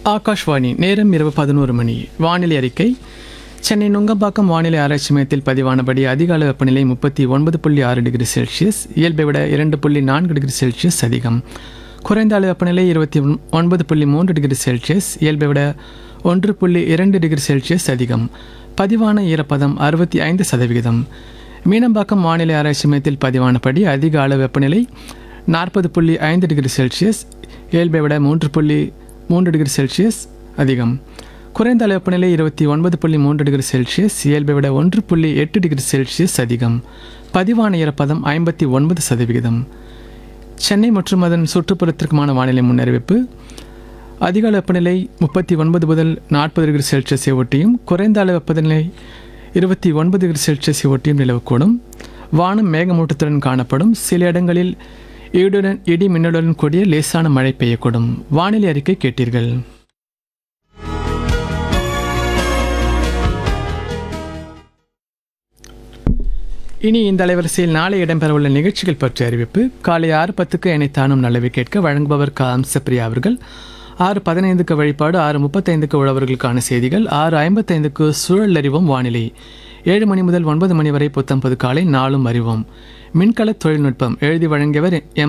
ஆகாஷ்வாணி நேரம் இரவு பதினோரு மணி வானிலை அறிக்கை சென்னை நுங்கம்பாக்கம் வானிலை ஆராய்ச்சி மையத்தில் பதிவானபடி அதிக அளவு வெப்பநிலை முப்பத்தி ஒன்பது புள்ளி ஆறு டிகிரி செல்சியஸ் இயல்பை விட இரண்டு புள்ளி நான்கு டிகிரி செல்சியஸ் அதிகம் குறைந்த அளவு வெப்பநிலை இருபத்தி ஒன்பது புள்ளி மூன்று டிகிரி செல்சியஸ் இயல்பை விட ஒன்று புள்ளி இரண்டு டிகிரி செல்சியஸ் அதிகம் பதிவான ஈரப்பதம் அறுபத்தி ஐந்து சதவிகிதம் மீனம்பாக்கம் வானிலை ஆராய்ச்சி மையத்தில் பதிவானபடி அதிக அளவு வெப்பநிலை நாற்பது புள்ளி ஐந்து டிகிரி செல்சியஸ் இயல்பை விட மூன்று புள்ளி மூன்று டிகிரி செல்சியஸ் அதிகம் குறைந்த அளவு வெப்பநிலை இருபத்தி ஒன்பது புள்ளி மூன்று டிகிரி செல்சியஸ் இயல்பை விட ஒன்று புள்ளி எட்டு டிகிரி செல்சியஸ் அதிகம் பதிவான ஈரப்பதம் ஐம்பத்தி ஒன்பது சதவிகிதம் சென்னை மற்றும் அதன் சுற்றுப்புறத்திற்குமான வானிலை முன்னறிவிப்பு அதிக அளவு வெப்பநிலை முப்பத்தி ஒன்பது முதல் நாற்பது டிகிரி செல்சியஸை ஒட்டியும் குறைந்த அளவு வெப்பநிலை இருபத்தி ஒன்பது டிகிரி செல்சியஸை ஒட்டியும் நிலவக்கூடும் வானம் மேகமூட்டத்துடன் காணப்படும் சில இடங்களில் இடியுடன் இடி மின்னலுடன் கூடிய லேசான மழை பெய்யக்கூடும் வானிலை அறிக்கை கேட்டீர்கள் இனி இந்த அலைவரிசையில் நாளை இடம்பெறவுள்ள நிகழ்ச்சிகள் பற்றிய அறிவிப்பு காலை ஆறு பத்துக்கு என்னை தானும் நல்லவை கேட்க வழங்குபவர் க அம்சப்பிரியா அவர்கள் ஆறு பதினைந்துக்கு வழிபாடு ஆறு முப்பத்தைந்துக்கு உழவர்களுக்கான செய்திகள் ஆறு ஐம்பத்தைந்துக்கு சூழல் அறிவோம் வானிலை ஏழு மணி முதல் ஒன்பது மணி வரை புத்தம்பது காலை நாளும் அறிவோம் மின்கல தொழில்நுட்பம் எழுதி வழங்கியவர் எம்